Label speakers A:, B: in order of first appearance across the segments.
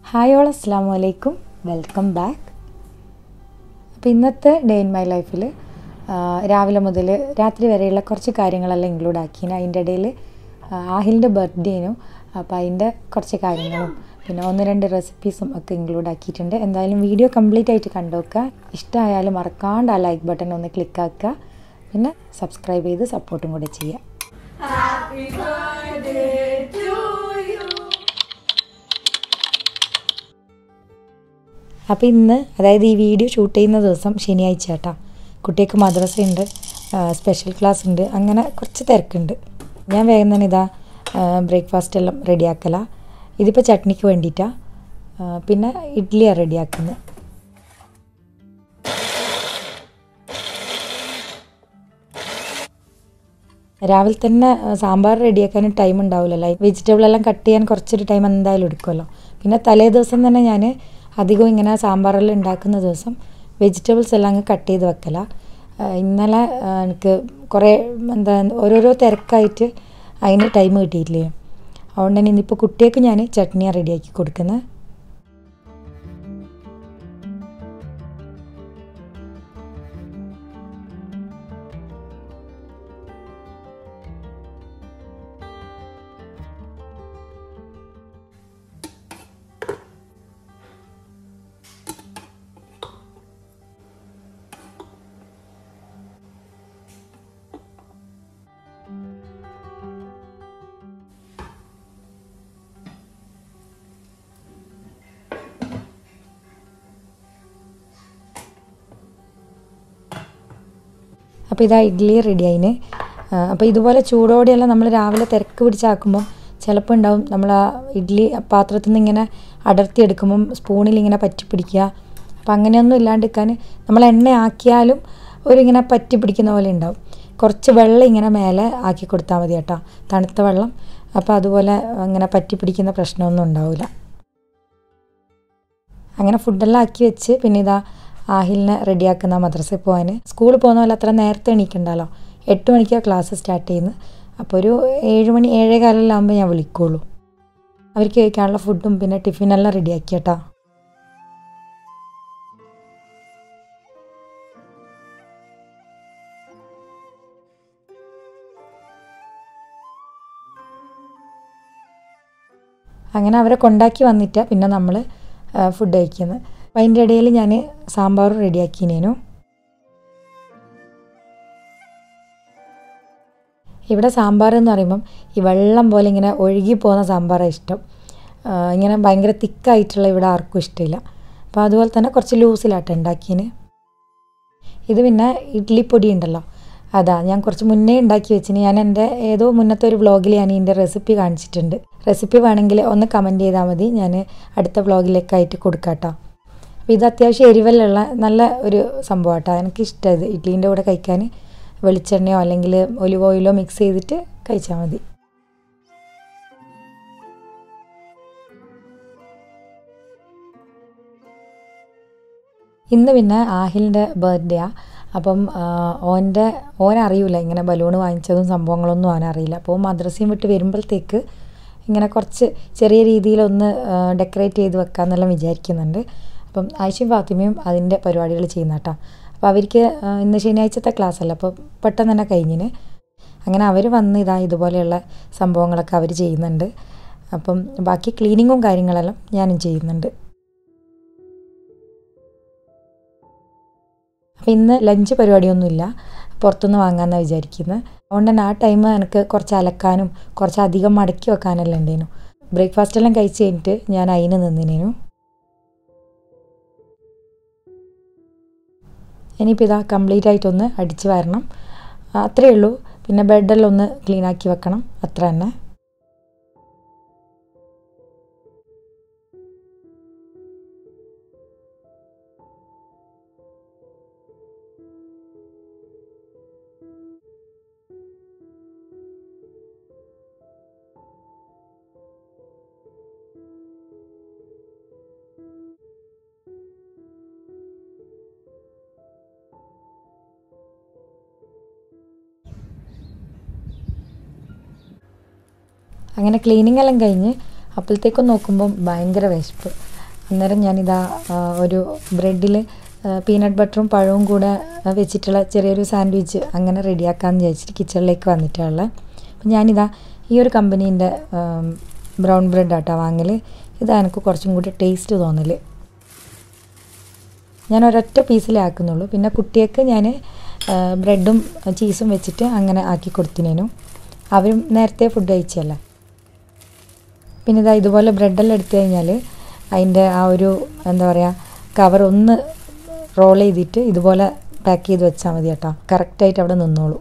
A: Hi all അസ്സാം വലൈക്കും welcome back അപ്പോൾ ഇന്നത്തെ ഡേ ഇൻ മൈ ലൈഫിൽ രാവിലെ മുതൽ രാത്രി വരെയുള്ള കുറച്ച് കാര്യങ്ങളെല്ലാം ഇൻക്ലൂഡ് ആക്കിന് അതിൻ്റെ ഇടയിൽ ആഹിലിൻ്റെ ബർത്ത്ഡേനും അപ്പോൾ അതിൻ്റെ കുറച്ച് കാര്യങ്ങളും പിന്നെ ഒന്ന് രണ്ട് റെസിപ്പീസും ഒക്കെ ഇൻക്ലൂഡ് ആക്കിയിട്ടുണ്ട് എന്തായാലും വീഡിയോ കംപ്ലീറ്റ് ആയിട്ട് കണ്ടുവെക്കുക ഇഷ്ടമായാലും മറക്കാണ്ട് ആ ലൈക്ക് ബട്ടൺ ഒന്ന് ക്ലിക്ക് ആക്കുക പിന്നെ സബ്സ്ക്രൈബ് ചെയ്ത് സപ്പോർട്ടും കൂടെ ചെയ്യുക അപ്പോൾ ഇന്ന് അതായത് ഈ വീഡിയോ ഷൂട്ട് ചെയ്യുന്ന ദിവസം ശനിയാഴ്ച കേട്ടോ കുട്ടിക്ക് മദ്രസ ഉണ്ട് സ്പെഷ്യൽ ക്ലാസ് ഉണ്ട് അങ്ങനെ കുറച്ച് തിരക്കുണ്ട് ഞാൻ വേഗം തന്നെ ഇതാ ബ്രേക്ക്ഫാസ്റ്റ് എല്ലാം റെഡിയാക്കല ഇതിപ്പോൾ ചട്നിക്ക് വേണ്ടിയിട്ടാണ് പിന്നെ ഇഡ്ഡലിയാണ് റെഡിയാക്കുന്നത് രാവിലെ തന്നെ സാമ്പാർ റെഡിയാക്കാൻ ടൈം ഉണ്ടാവില്ലല്ലോ വെജിറ്റബിൾ എല്ലാം കട്ട് ചെയ്യാൻ കുറച്ചൊരു ടൈം എന്തായാലും എടുക്കുമല്ലോ പിന്നെ തലേ ദിവസം തന്നെ ഞാൻ അധികം ഇങ്ങനെ സാമ്പാറെല്ലാം ഉണ്ടാക്കുന്ന ദിവസം വെജിറ്റബിൾസ് എല്ലാം അങ്ങ് കട്ട് ചെയ്ത് വെക്കല ഇന്നലെ എനിക്ക് കുറേ എന്താ ഓരോരോ തിരക്കായിട്ട് അതിന് ടൈം കിട്ടിയിട്ടില്ലേ അതുകൊണ്ട് തന്നെ ഇന്നിപ്പോൾ കുട്ടികൾക്ക് ഞാൻ ചട്നിയാണ് റെഡിയാക്കി കൊടുക്കുന്നത് അപ്പോൾ ഇതാ ഇഡ്ഡലി റെഡി ആയിന് അപ്പോൾ ഇതുപോലെ ചൂടോടെയെല്ലാം നമ്മൾ രാവിലെ തിരക്ക് പിടിച്ചാക്കുമ്പം ചിലപ്പോൾ ഉണ്ടാവും നമ്മൾ ആ ഇഡ്ഡലി പാത്രത്തിൽ നിന്ന് ഇങ്ങനെ അടർത്തിയെടുക്കുമ്പം സ്പൂണിൽ ഇങ്ങനെ പറ്റി പിടിക്കുക അപ്പോൾ അങ്ങനെയൊന്നും ഇല്ലാണ്ടിരിക്കാൻ നമ്മൾ എണ്ണ ആക്കിയാലും ഒരു ഇങ്ങനെ പറ്റി പിടിക്കുന്ന പോലെ ഉണ്ടാവും കുറച്ച് വെള്ളം ഇങ്ങനെ മേലെ ആക്കി കൊടുത്താൽ മതി കേട്ടോ തണുത്ത വെള്ളം അപ്പോൾ അതുപോലെ ഇങ്ങനെ പറ്റി പിടിക്കുന്ന പ്രശ്നമൊന്നും ഉണ്ടാവില്ല അങ്ങനെ ഫുഡെല്ലാം ആക്കി വെച്ച് പിന്നെ ഇതാ ആഹിലിനെ റെഡിയാക്കുന്ന മദ്രസയിൽ പോകാൻ സ്കൂളിൽ പോകുന്ന പോലെ അത്ര നേരത്തെ എണീക്കണ്ടല്ലോ എട്ട് മണിക്കാണ് ക്ലാസ് സ്റ്റാർട്ട് ചെയ്യുന്നത് അപ്പോൾ ഒരു ഏഴ് മണി ഏഴേ കാലെല്ലാം ആകുമ്പോൾ ഞാൻ വിളിക്കുള്ളൂ അവർക്ക് കഴിക്കാനുള്ള ഫുഡും പിന്നെ ടിഫിനെല്ലാം റെഡിയാക്കി കേട്ടോ അങ്ങനെ അവരെ കൊണ്ടാക്കി വന്നിട്ട് പിന്നെ നമ്മൾ ഫുഡ് കഴിക്കുന്നത് അപ്പം അതിൻ്റെ ഇടയിൽ ഞാൻ സാമ്പാർ റെഡിയാക്കിനേനു ഇവിടെ സാമ്പാർ എന്ന് പറയുമ്പം ഈ വെള്ളം പോലെ ഇങ്ങനെ ഒഴുകി പോകുന്ന സാമ്പാറാണ് ഇഷ്ടം ഇങ്ങനെ ഭയങ്കര തിക്കായിട്ടുള്ള ഇവിടെ ആർക്കും ഇഷ്ടമില്ല അപ്പോൾ അതുപോലെ തന്നെ കുറച്ച് ലൂസിലാട്ട് ഉണ്ടാക്കിയതിന് ഇത് പിന്നെ ഇഡ്ഡലിപ്പൊടി ഉണ്ടല്ലോ അതാ ഞാൻ കുറച്ച് മുന്നേ ഉണ്ടാക്കി വെച്ചിന് ഞാൻ എൻ്റെ ഏതോ മുന്നത്തെ ഒരു വ്ളോഗിൽ ഞാൻ ഇതിൻ്റെ റെസിപ്പി കാണിച്ചിട്ടുണ്ട് റെസിപ്പി വേണമെങ്കിൽ ഒന്ന് കമൻറ്റ് ചെയ്താൽ മതി ഞാൻ അടുത്ത വ്ളോഗിലേക്കായിട്ട് കൊടുക്കാം കേട്ടോ അപ്പോൾ ഇത് അത്യാവശ്യം എരിവല്ലുള്ള നല്ല ഒരു സംഭവം കേട്ടോ എനിക്ക് ഇഷ്ടം ഇത് ഇഡ്ഡലീൻ്റെ കൂടെ കഴിക്കാൻ വെളിച്ചെണ്ണയോ അല്ലെങ്കിൽ ഒലിവ് ഓയിലോ മിക്സ് ചെയ്തിട്ട് കഴിച്ചാൽ മതി ഇന്ന് പിന്നെ ആഹിലിൻ്റെ ബർത്ത്ഡേയാണ് അപ്പം ഓൻ്റെ ഓനറിയില്ല ഇങ്ങനെ ബലൂൺ വാങ്ങിച്ചതും സംഭവങ്ങളൊന്നും ഓനറിയില്ല അപ്പോൾ മദ്രസയും വിട്ട് വരുമ്പോഴത്തേക്ക് ഇങ്ങനെ കുറച്ച് ചെറിയ രീതിയിലൊന്ന് ഡെക്കറേറ്റ് ചെയ്ത് വെക്കാമെന്നെല്ലാം വിചാരിക്കുന്നുണ്ട് അപ്പം ആയിഷയും ഫാത്തിമയും അതിൻ്റെ പരിപാടികൾ ചെയ്യുന്ന കേട്ടോ അപ്പോൾ അവർക്ക് ഇന്ന് ശനിയാഴ്ചത്തെ ക്ലാസ് അല്ല അപ്പോൾ പെട്ടെന്ന് തന്നെ കഴിഞ്ഞിന് അങ്ങനെ അവർ വന്ന് ഇതാ ഇതുപോലെയുള്ള സംഭവങ്ങളൊക്കെ അവർ ചെയ്യുന്നുണ്ട് അപ്പം ബാക്കി ക്ലീനിങ്ങും കാര്യങ്ങളെല്ലാം ഞാനും ചെയ്യുന്നുണ്ട് അപ്പോൾ ഇന്ന് ലഞ്ച് പരിപാടിയൊന്നുമില്ല പുറത്തുനിന്ന് വാങ്ങാമെന്നാണ് വിചാരിക്കുന്നത് അതുകൊണ്ട് തന്നെ ആ ടൈം എനിക്ക് കുറച്ച് അലക്കാനും കുറച്ച് അധികം മടക്കി വെക്കാനെല്ലാം ഉണ്ടേനു ബ്രേക്ക്ഫാസ്റ്റ് എല്ലാം കഴിച്ച് കഴിഞ്ഞിട്ട് ഞാൻ അതിന് നിന്നിനു ഇനിയിപ്പോൾ ഇതാ കംപ്ലീറ്റ് ആയിട്ടൊന്ന് അടിച്ച് വരണം അത്രയേ ഉള്ളൂ പിന്നെ ബെഡെല്ലാം ഒന്ന് ക്ലീൻ ആക്കി വെക്കണം അത്ര തന്നെ അങ്ങനെ ക്ലീനിങ് എല്ലാം കഴിഞ്ഞ് അപ്പോഴത്തേക്കും നോക്കുമ്പം ഭയങ്കര വിശപ്പ് അന്നേരം ഞാനിതാ ആ, ഒരു ബ്രെഡിൽ പീനട്ട് ബട്ടറും പഴവും കൂടെ ആ, വെച്ചിട്ടുള്ള ചെറിയൊരു സാൻഡ്വിച്ച് അങ്ങനെ റെഡിയാക്കാമെന്ന് വിചാരിച്ചിട്ട് കിച്ചണിലേക്ക് വന്നിട്ടുള്ളത് അപ്പം ഞാനിതാ ഈ ഒരു കമ്പനീൻ്റെ ബ്രൗൺ ബ്രെഡ് ആട്ടോ വാങ്ങൽ ഇതാ എനിക്ക് കുറച്ചും കൂടി ടേസ്റ്റ് തോന്നൽ ഞാൻ ഒരൊറ്റ പീസിലേ ആക്കുന്നുള്ളൂ പിന്നെ കുട്ടിയൊക്കെ ഞാൻ ബ്രെഡും ചീസും വെച്ചിട്ട് അങ്ങനെ ആക്കി കൊടുത്തിനേനു അവരും നേരത്തെ ഫുഡ് കഴിച്ചല്ലേ പിന്നെ ഇതാ ഇതുപോലെ ബ്രെഡെല്ലാം എടുത്തു കഴിഞ്ഞാൽ അതിൻ്റെ ആ ഒരു എന്താ പറയുക കവർ ഒന്ന് റോൾ ചെയ്തിട്ട് ഇതുപോലെ പാക്ക് ചെയ്ത് വെച്ചാൽ മതി കേട്ടോ കറക്റ്റായിട്ട് അവിടെ നിന്നോളൂ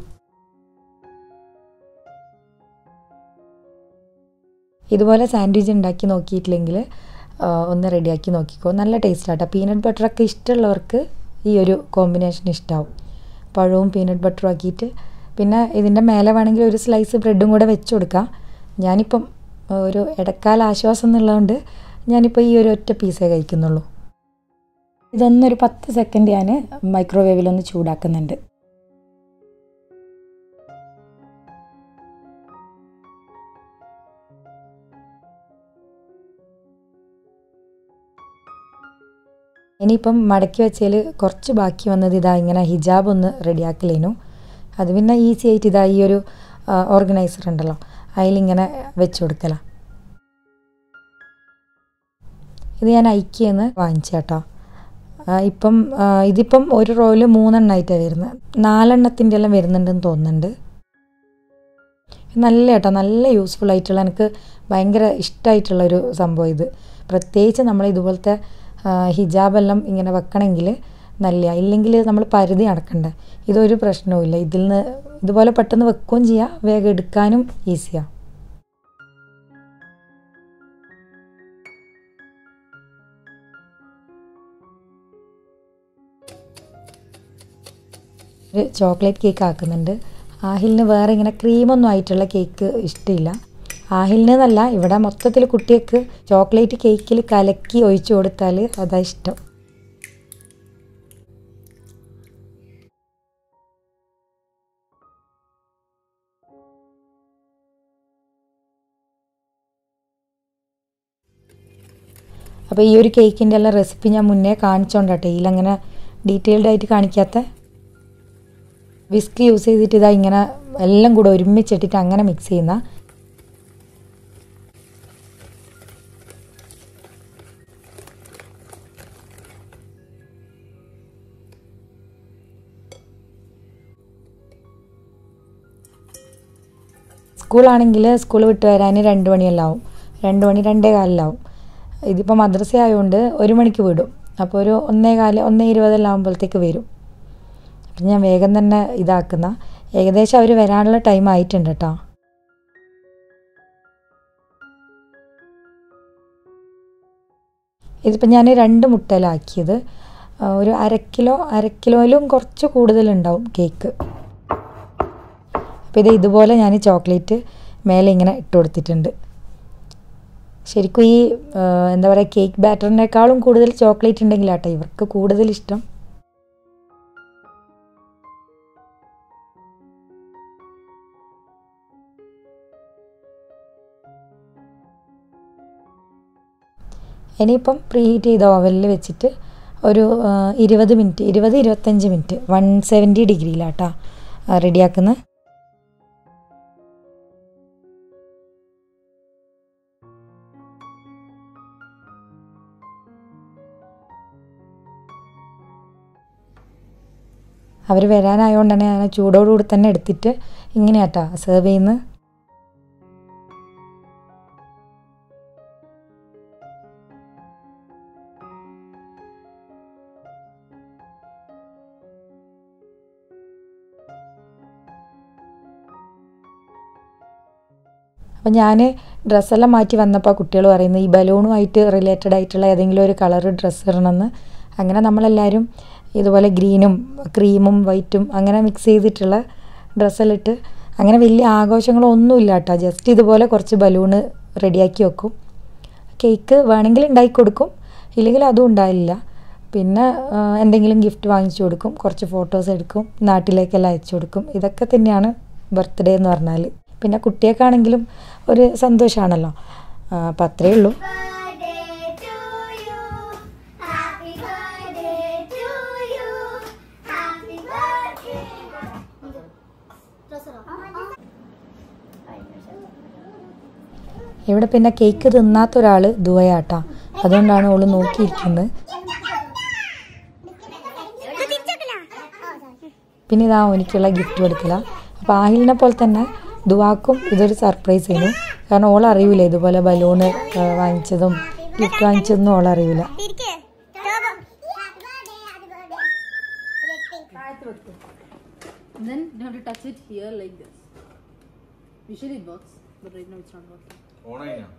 A: ഇതുപോലെ സാൻഡ്വിച്ച് ഉണ്ടാക്കി നോക്കിയിട്ടില്ലെങ്കിൽ ആ, ഒന്ന് റെഡിയാക്കി നോക്കിക്കോ നല്ല ടേസ്റ്റ് ആട്ടോ പീനട്ട് ബട്ടറൊക്കെ ഇഷ്ടമുള്ളവർക്ക് ഈ ഒരു കോമ്പിനേഷൻ ഇഷ്ടമാവും പഴവും പീനട്ട് ബട്ടറും ആക്കിയിട്ട് പിന്നെ ഇതിൻ്റെ മേലെ വേണമെങ്കിൽ ഒരു സ്ലൈസ് ബ്രെഡും കൂടെ വെച്ച് കൊടുക്കാം ഞാനിപ്പം ആ, ഒരു ഇടക്കാല ആശ്വാസം എന്നുള്ളതുകൊണ്ട് ഞാനിപ്പോൾ ഈ ഒരു ഒറ്റ പീസേ കഴിക്കുന്നുള്ളൂ ഇതൊന്നൊരു പത്ത് സെക്കൻഡ് ഞാൻ മൈക്രോവേവിലൊന്ന് ചൂടാക്കുന്നുണ്ട് ഇനിയിപ്പം മടക്കി വെച്ചതിൽ കുറച്ച് ബാക്കി വന്നത് ഇതാ ഇങ്ങനെ ഹിജാബ് ഒന്ന് റെഡിയാക്കലേനു അത് പിന്നെ ഈസി ആയിട്ട് ഇതാ ഈ ഒരു ഓർഗനൈസർ ഉണ്ടല്ലോ അതിലിങ്ങനെ വെച്ച് കൊടുക്കല ഇത് ഞാൻ ഐക്യെന്ന് വാങ്ങിച്ച കേട്ടോ ആ, ഇപ്പം ആ, ഇതിപ്പം ഒരു റോയിൽ മൂന്നെണ്ണമായിട്ടാണ് വരുന്നത് നാലെണ്ണത്തിൻ്റെ എല്ലാം വരുന്നുണ്ടെന്ന് തോന്നുന്നുണ്ട് നല്ല കേട്ടോ നല്ല യൂസ്ഫുൾ ആയിട്ടുള്ള എനിക്ക് ഭയങ്കര ഇഷ്ടമായിട്ടുള്ളൊരു സംഭവം ഇത് പ്രത്യേകിച്ച് നമ്മൾ ഇതുപോലത്തെ ആ, ഹിജാബെല്ലാം ഇങ്ങനെ വെക്കണമെങ്കിൽ നല്ല ഇല്ലെങ്കിൽ നമ്മൾ പരിധി നടക്കണ്ടേ ഇതൊരു പ്രശ്നവുമില്ല ഇതിൽ നിന്ന് ഇതുപോലെ പെട്ടെന്ന് വെക്കുകയും ചെയ്യാം വേഗം എടുക്കാനും ഈസിയാണ് ഒരു ചോക്ലേറ്റ് കേക്ക് ആക്കുന്നുണ്ട് ആഹിലിന് വേറെ ഇങ്ങനെ ക്രീമൊന്നും ആയിട്ടുള്ള കേക്ക് ഇഷ്ടമില്ല ആഹിലിന് എന്നല്ല ഇവിടെ മൊത്തത്തിൽ കുട്ടികൾക്ക് ചോക്ലേറ്റ് കേക്കിൽ കലക്കി ഒഴിച്ചു കൊടുത്താൽ അതാ ഇഷ്ടം അപ്പോൾ ഈ ഒരു കേക്കിൻ്റെ എല്ലാം റെസിപ്പി ഞാൻ മുന്നേ കാണിച്ചോണ്ടാട്ടെ ഇതിലങ്ങനെ ഡീറ്റെയിൽഡ് ആയിട്ട് കാണിക്കാത്ത വിസ്ക് യൂസ് ചെയ്തിട്ട് ഇതാ ഇങ്ങനെ എല്ലാം കൂടെ ഒരുമിച്ചിട്ടിട്ട് അങ്ങനെ മിക്സ് ചെയ്യുന്ന സ്കൂളാണെങ്കിൽ സ്കൂൾ വിട്ട് വരാൻ രണ്ട് മണിയെല്ലാം ആവും രണ്ട് മണി രണ്ടേ കാലിലാവും ഇതിപ്പോൾ മദ്രസ ആയതുകൊണ്ട് ഒരു മണിക്ക് വിടും അപ്പോൾ ഒരു ഒന്നേ കാല് ഒന്നേ ഇരുപതെല്ലാം ആകുമ്പോഴത്തേക്ക് വരും അപ്പം ഞാൻ വേഗം തന്നെ ഇതാക്കുന്ന ഏകദേശം അവർ വരാനുള്ള ടൈം ആയിട്ടുണ്ട് കേട്ടോ ഇതിപ്പോൾ ഞാൻ രണ്ട് മുട്ടയിലാക്കിയത് ആ, ഒരു അര കിലോ അര കിലോയിലും കുറച്ച് കൂടുതലുണ്ടാവും കേക്ക് അപ്പോൾ ഇത് ഇതുപോലെ ഞാൻ ചോക്ലേറ്റ് മേലെ ഇങ്ങനെ ഇട്ട് കൊടുത്തിട്ടുണ്ട് ശരിക്കും ഈ ആ, എന്താ പറയുക കേക്ക് ബാറ്ററിനേക്കാളും കൂടുതൽ ചോക്ലേറ്റ് ഉണ്ടെങ്കിലാട്ടോ ഇവർക്ക് കൂടുതൽ ഇഷ്ടം ഇനിയിപ്പം പ്രീ ഹീറ്റ് ചെയ്ത ഓവനിൽ വെച്ചിട്ട് ഒരു ആ, ഇരുപത് മിനിറ്റ് ഇരുപത് ഇരുപത്തഞ്ച് മിനിറ്റ് വൺ സെവൻറ്റി ഡിഗ്രിയിലാട്ടോ റെഡിയാക്കുന്നത് അവർ വരാനായതുകൊണ്ട് തന്നെ ഞാൻ ചൂടോടുകൂടി തന്നെ എടുത്തിട്ട് ഇങ്ങനെയാട്ടാ സെർവ് ചെയ്യുന്നത് അപ്പം ഞാൻ ഡ്രസ്സെല്ലാം മാറ്റി വന്നപ്പോൾ കുട്ടികൾ പറയുന്നത് ഈ ബലൂണുമായിട്ട് റിലേറ്റഡ് ആയിട്ടുള്ള ഏതെങ്കിലും ഒരു കളർ ഡ്രസ്സ് ഇടണമെന്ന് അങ്ങനെ നമ്മളെല്ലാവരും ഇതുപോലെ ഗ്രീനും ക്രീമും വൈറ്റും അങ്ങനെ മിക്സ് ചെയ്തിട്ടുള്ള ഡ്രസ്സെല്ലാം ഇട്ട് അങ്ങനെ വലിയ ആഘോഷങ്ങളൊന്നുമില്ല കേട്ടോ ജസ്റ്റ് ഇതുപോലെ കുറച്ച് ബലൂണ് റെഡിയാക്കി വെക്കും കേക്ക് വേണമെങ്കിൽ ഉണ്ടാക്കി കൊടുക്കും ഇല്ലെങ്കിൽ അതും ഉണ്ടായില്ല പിന്നെ ആ, എന്തെങ്കിലും ഗിഫ്റ്റ് വാങ്ങിച്ചു കൊടുക്കും കുറച്ച് ഫോട്ടോസ് എടുക്കും നാട്ടിലേക്കെല്ലാം അയച്ചു കൊടുക്കും ഇതൊക്കെ തന്നെയാണ് ബർത്ത്ഡേ എന്ന് പറഞ്ഞാൽ പിന്നെ കുട്ടിയൊക്കെയാണെങ്കിലും ഒരു സന്തോഷമാണല്ലോ അപ്പം അത്രയേ ഉള്ളൂ
B: birthday to you.
A: ഇവിടെ പിന്നെ കേക്ക് തിന്നാത്ത ഒരാൾ ദുവയാട്ടാ അതുകൊണ്ടാണ് ഓള് നോക്കിയിരിക്കുന്നത് പിന്നെ ഇതാ എനിക്കുള്ള ഗിഫ്റ്റ് കൊടുക്കില്ല അപ്പോൾ ആഹിലിനെ പോലെ തന്നെ ദുവാക്കും ഇതൊരു സർപ്രൈസ് ആയിരുന്നു കാരണം ഓൾ അറിയില്ല ഇതുപോലെ ബലൂണ് വാങ്ങിച്ചതും ഗിഫ്റ്റ് വാങ്ങിച്ചതൊന്നും ഓൾ അറിയില്ല
B: And then you have to touch it here like this. Usually it works, but right now it's not working.
C: ഓണായിനാ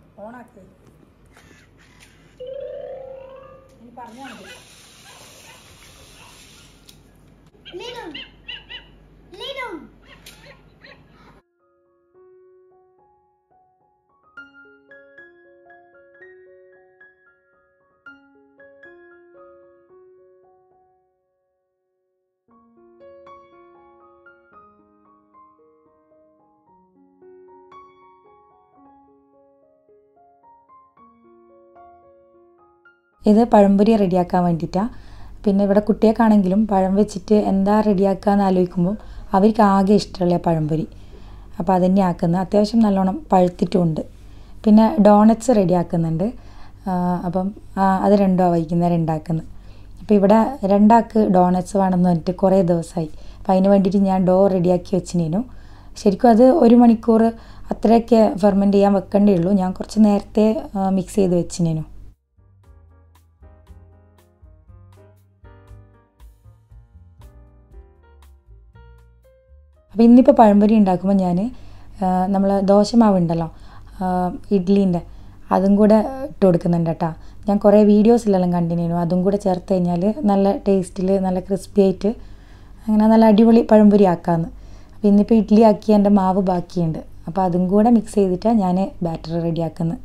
A: ഇത് പഴംപൊരി റെഡിയാക്കാൻ വേണ്ടിയിട്ടാണ് പിന്നെ ഇവിടെ കുട്ടികൾക്കാണെങ്കിലും പഴം വെച്ചിട്ട് എന്താ റെഡിയാക്കുക എന്ന് ആലോചിക്കുമ്പോൾ അവർക്ക് ആകെ ഇഷ്ടമുള്ള പഴംപൊരി അപ്പോൾ അതന്നെ ആക്കുന്നത് അത്യാവശ്യം നല്ലോണം പഴുത്തിട്ടുമുണ്ട് പിന്നെ ഡോണറ്റ്സ് റെഡിയാക്കുന്നുണ്ട് ആ, അപ്പം ആ, അത് രണ്ടുമാണ് വൈകുന്നേരം ഉണ്ടാക്കുന്നത് അപ്പോൾ ഇവിടെ രണ്ടാൾക്ക് ഡോണറ്റ്സ് വേണമെന്ന് പറഞ്ഞിട്ട് കുറേ ദിവസമായി അപ്പോൾ അതിന് വേണ്ടിയിട്ട് ഞാൻ ഡോ റെഡിയാക്കി വെച്ചിനേനു ശരിക്കും അത് ഒരു മണിക്കൂർ അത്രയൊക്കെ ഫെർമെൻറ്റ് ചെയ്യാൻ വെക്കേണ്ടേ ഉള്ളൂ ഞാൻ കുറച്ച് നേരത്തെ മിക്സ് ചെയ്ത് വെച്ചിനേനു അപ്പോൾ ഇന്നിപ്പോൾ പഴംപൊരി ഉണ്ടാക്കുമ്പോൾ ഞാൻ നമ്മൾ ദോശമാവ് ഉണ്ടല്ലോ ഇഡ്ലീൻ്റെ അതും കൂടെ ഇട്ട് കൊടുക്കുന്നുണ്ട് കേട്ടോ ഞാൻ കുറേ വീഡിയോസിലെല്ലാം കണ്ടിനു അതും കൂടെ ചേർത്ത് കഴിഞ്ഞാൽ നല്ല ടേസ്റ്റിൽ നല്ല ക്രിസ്പി ആയിട്ട് അങ്ങനെ നല്ല അടിപൊളി പഴംപൊരി ആക്കാമെന്ന് അപ്പോൾ ഇന്നിപ്പോൾ ഇഡ്ഡലി ആക്കി എൻ്റെ മാവ് ബാക്കിയുണ്ട് അപ്പോൾ അതും കൂടെ മിക്സ് ചെയ്തിട്ടാണ് ഞാൻ ബാറ്റർ റെഡിയാക്കുന്നത്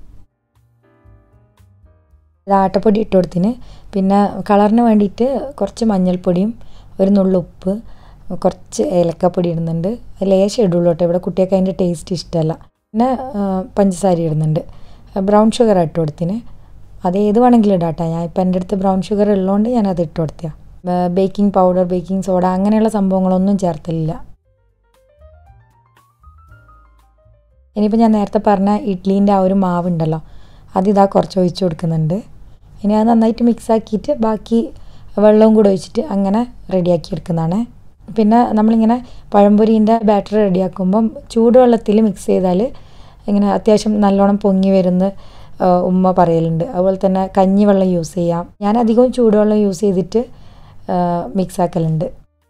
A: ഇത് ആട്ടപ്പൊടി ഇട്ട് കൊടുത്തിന് പിന്നെ കളറിന് വേണ്ടിയിട്ട് കുറച്ച് മഞ്ഞൾപ്പൊടിയും ഒരു നുള്ളു ഉപ്പ് കുറച്ച് ഏലക്കപ്പൊടി ഇടുന്നുണ്ട് ലേശം ഇടുള്ളൂ കേട്ടോ ഇവിടെ കുട്ടികൾക്ക് അതിൻ്റെ ടേസ്റ്റ് ഇഷ്ടമല്ല പിന്നെ ആ, പഞ്ചസാര ഇടുന്നുണ്ട് ബ്രൗൺ ഷുഗർ ഇട്ട് കൊടുത്തിന് അത് ഏത് വേണമെങ്കിലും ഇടാം കേട്ടോ ഞാൻ ഇപ്പം എൻ്റെ അടുത്ത് ബ്രൗൺ ഷുഗർ ഉള്ളതുകൊണ്ട് ഞാൻ അത് ഇട്ട് കൊടുത്തിയ ബേക്കിംഗ് പൗഡർ ബേക്കിംഗ് സോഡ അങ്ങനെയുള്ള സംഭവങ്ങളൊന്നും ചേർത്തില്ല ഇനിയിപ്പോൾ ഞാൻ നേരത്തെ പറഞ്ഞ ഇഡ്ലീൻ്റെ ആ ഒരു മാവുണ്ടല്ലോ അതിതാ കുറച്ച് ഒഴിച്ച് കൊടുക്കുന്നുണ്ട് ഇനി അത് നന്നായിട്ട് മിക്സ് ആക്കിയിട്ട് ബാക്കി വെള്ളവും കൂടെ ഒഴിച്ചിട്ട് അങ്ങനെ റെഡിയാക്കി എടുക്കുന്നതാണ് പിന്നെ നമ്മളിങ്ങനെ പഴംപൊരീൻ്റെ ബാറ്റർ റെഡിയാക്കുമ്പം ചൂടുവെള്ളത്തിൽ മിക്സ് ചെയ്താൽ ഇങ്ങനെ അത്യാവശ്യം നല്ലോണം പൊങ്ങി വരുന്ന ആ, ഉമ്മ പറയലുണ്ട് അതുപോലെ തന്നെ കഞ്ഞിവെള്ളം യൂസ് ചെയ്യാം ഞാൻ അധികവും ചൂടുവെള്ളം യൂസ് ചെയ്തിട്ട് മിക്സ് ആക്കലുണ്ട്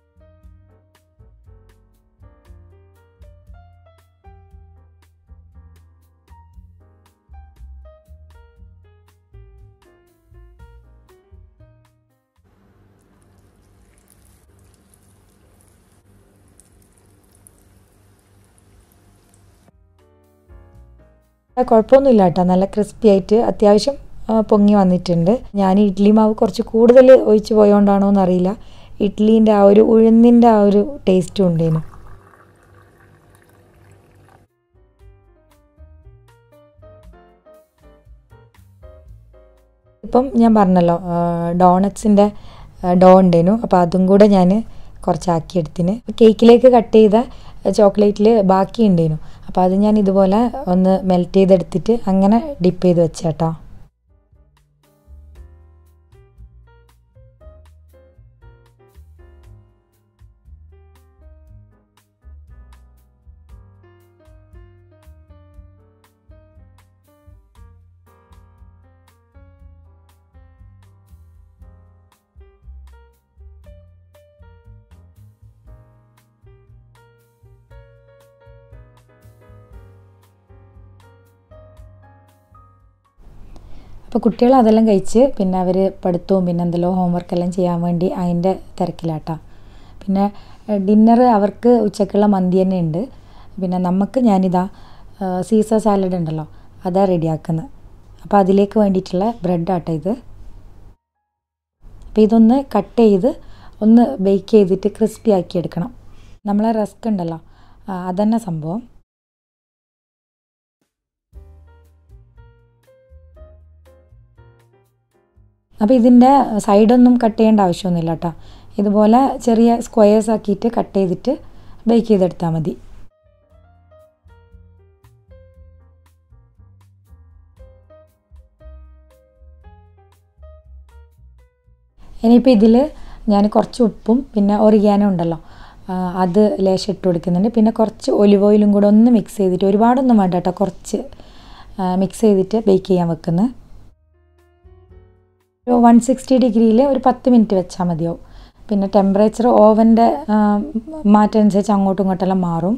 A: കുഴപ്പമൊന്നുമില്ല കേട്ടോ നല്ല ക്രിസ്പി ആയിട്ട് അത്യാവശ്യം ആ, പൊങ്ങി വന്നിട്ടുണ്ട് ഞാൻ ഇഡ്ഡലി മാവ് കുറച്ച് കൂടുതൽ ഒഴിച്ച് പോയോണ്ടാണോ എന്നറിയില്ല ഇഡ്ഡലീൻ്റെ ആ ഒരു ഉഴുന്നിൻ്റെ ആ ഒരു ടേസ്റ്റും ഉണ്ടേനു ഇപ്പം ഞാൻ പറഞ്ഞല്ലോ ഡോണറ്റ്സിൻ്റെ ഡോ ഉണ്ടേനു അപ്പോൾ അതും കൂടെ ഞാൻ കുറച്ചാക്കി എടുത്തിന് കേക്കിലേക്ക് കട്ട് ചെയ്ത ചോക്ലേറ്റിൽ ബാക്കി ഉണ്ടേനു അപ്പോൾ അത് ഞാൻ ഇതുപോലെ ഒന്ന് മെൽറ്റ് ചെയ്തെടുത്തിട്ട് അങ്ങനെ ഡിപ്പ് ചെയ്ത് വെച്ചേട്ടോ അപ്പോൾ കുട്ടികൾ അതെല്ലാം കഴിച്ച് പിന്നെ അവർ പഠിത്തവും പിന്നെ എന്തെല്ലോ ഹോംവർക്കെല്ലാം ചെയ്യാൻ വേണ്ടി അതിൻ്റെ തിരക്കിലാട്ടാ പിന്നെ ഡിന്നർ അവർക്ക് ഉച്ചക്കുള്ള മന്തി തന്നെ ഉണ്ട് പിന്നെ നമുക്ക് ഞാനിതാ സീസർ സാലഡ് ഉണ്ടല്ലോ അതാ റെഡിയാക്കുന്നത് അപ്പോൾ അതിലേക്ക് വേണ്ടിയിട്ടുള്ള ബ്രെഡാട്ടോ ഇത് അപ്പോൾ ഇതൊന്ന് കട്ട് ചെയ്ത് ഒന്ന് ബേക്ക് ചെയ്തിട്ട് ക്രിസ്പി ആക്കി എടുക്കണം നമ്മളെ റസ്ക് ഉണ്ടല്ലോ ആ, അതന്നെ സംഭവം അപ്പോൾ ഇതിൻ്റെ സൈഡൊന്നും കട്ട് ചെയ്യേണ്ട ആവശ്യമൊന്നുമില്ല കേട്ടോ ഇതുപോലെ ചെറിയ സ്ക്വയേഴ്സ് ആക്കിയിട്ട് കട്ട് ചെയ്തിട്ട് ബേക്ക് ചെയ്തെടുത്താൽ മതി ഇനിയിപ്പോൾ ഇതിൽ ഞാൻ കുറച്ച് ഉപ്പും പിന്നെ ഒറിഗാനോ ഉണ്ടല്ലോ ആ, അത് ലേശം ഇട്ട് കൊടുക്കുന്നുണ്ട് പിന്നെ കുറച്ച് ഒലിവ് ഓയിലും കൂടെ ഒന്ന് മിക്സ് ചെയ്തിട്ട് ഒരുപാടൊന്നും വേണ്ട കേട്ടോ കുറച്ച് മിക്സ് ചെയ്തിട്ട് ബേക്ക് ചെയ്യാൻ വെക്കുന്നത് ഒരു വൺ സിക്സ്റ്റി ഡിഗ്രിയിൽ ഒരു പത്ത് മിനിറ്റ് വെച്ചാൽ മതിയാവും പിന്നെ ടെമ്പറേച്ചർ ഓവൻ്റെ മാറ്റം അനുസരിച്ച് അങ്ങോട്ടും ഇങ്ങോട്ടെല്ലാം മാറും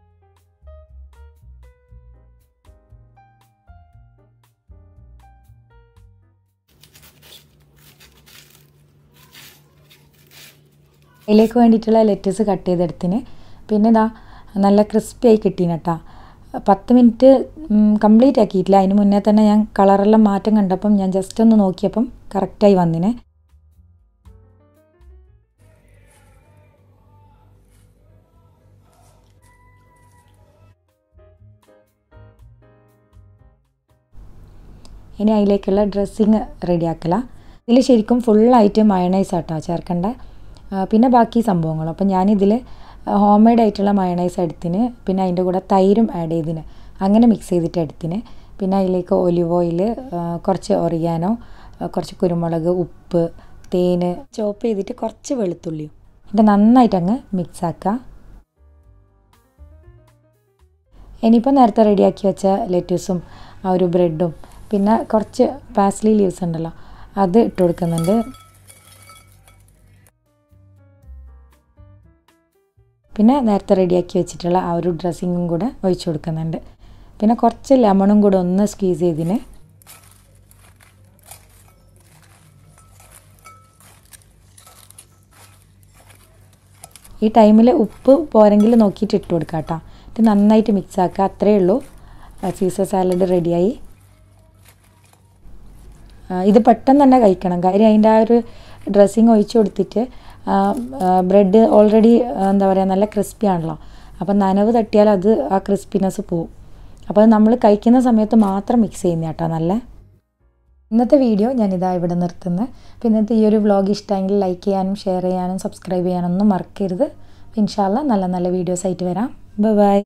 A: അതിലേക്ക് വേണ്ടിയിട്ടുള്ള ലെറ്റസ് കട്ട് ചെയ്തെടുത്തിന് പിന്നെ ഇതാ നല്ല ക്രിസ്പി ആയി കിട്ടീന് കേട്ടോ പത്ത് മിനിറ്റ് കംപ്ലീറ്റ് ആക്കിയിട്ടില്ല അതിന് മുന്നേ തന്നെ ഞാൻ കളറെല്ലാം മാറ്റം കണ്ടപ്പം ഞാൻ ജസ്റ്റ് ഒന്ന് നോക്കിയപ്പം കറക്റ്റായി വന്നിന് ഇനി അതിലേക്കുള്ള ഡ്രസ്സിങ് റെഡിയാക്കല ഇതിൽ ശരിക്കും ഫുള്ളായിട്ട് മയണൈസ് ആട്ടോ ചേർക്കേണ്ട ആ, പിന്നെ ബാക്കി സംഭവങ്ങളും അപ്പം ഞാനിതിൽ ഹോം മെയ്ഡ് ആയിട്ടുള്ള മയണൈസ് എടുത്തിന് പിന്നെ അതിൻ്റെ കൂടെ തൈരും ആഡ് ചെയ്തിന് അങ്ങനെ മിക്സ് ചെയ്തിട്ട് എടുത്തിന് പിന്നെ അതിലേക്ക് ഒലിവ് ഓയിൽ കുറച്ച് ഒറിയാനോ കുറച്ച് കുരുമുളക് ഉപ്പ് തേന് ചോപ്പ് ചെയ്തിട്ട് കുറച്ച് വെളുത്തുള്ളിയും എന്നിട്ട് നന്നായിട്ട് അങ്ങ് മിക്സ് ആക്കുക ഇനിയിപ്പോൾ നേരത്തെ റെഡിയാക്കി വെച്ച ലെറ്റ്യൂസും ആ ഒരു ബ്രെഡും പിന്നെ കുറച്ച് പാസ്ലി ലീവ്സ് ഉണ്ടല്ലോ അത് ഇട്ട് കൊടുക്കുന്നുണ്ട് പിന്നെ നേരത്തെ റെഡിയാക്കി വെച്ചിട്ടുള്ള ആ ഒരു ഡ്രസ്സിങ്ങും കൂടെ ഒഴിച്ചു കൊടുക്കുന്നുണ്ട് പിന്നെ കുറച്ച് ലെമണും കൂടെ ഒന്ന് സ്ക്വീസ് ചെയ്തിന് ഈ ടൈമിൽ ഉപ്പ് പോരെങ്കിൽ നോക്കിയിട്ട് ഇട്ട് കൊടുക്കുക കേട്ടോ ഇത് നന്നായിട്ട് മിക്സ് ആക്കുക അത്രയേ ഉള്ളൂ സീസർ സാലഡ് റെഡിയായി ആ, ഇത് പെട്ടെന്ന് തന്നെ കഴിക്കണം കാര്യം അതിൻ്റെ ആ ഒരു ഡ്രസ്സിങ് ഒഴിച്ചു കൊടുത്തിട്ട് ബ്രെഡ് ഓൾറെഡി എന്താ പറയുക നല്ല ക്രിസ്പി ആണല്ലോ അപ്പം നനവ് തട്ടിയാൽ അത് ആ ക്രിസ്പിനെസ് പോവും അപ്പോൾ അത് നമ്മൾ കഴിക്കുന്ന സമയത്ത് മാത്രം മിക്സ് ചെയ്യുന്ന കേട്ടോ നല്ല ഇന്നത്തെ വീഡിയോ ഞാനിതാ ഇവിടെ നിർത്തുന്നത് അപ്പോൾ ഇന്നത്തെ ഈ ഒരു വ്ളോഗ് ഇഷ്ടമെങ്കിൽ ലൈക്ക് ചെയ്യാനും ഷെയർ ചെയ്യാനും സബ്സ്ക്രൈബ് ചെയ്യാനൊന്നും മറക്കരുത് ഇൻഷാല്ല നല്ല നല്ല വീഡിയോസ് ആയിട്ട് വരാം ബൈ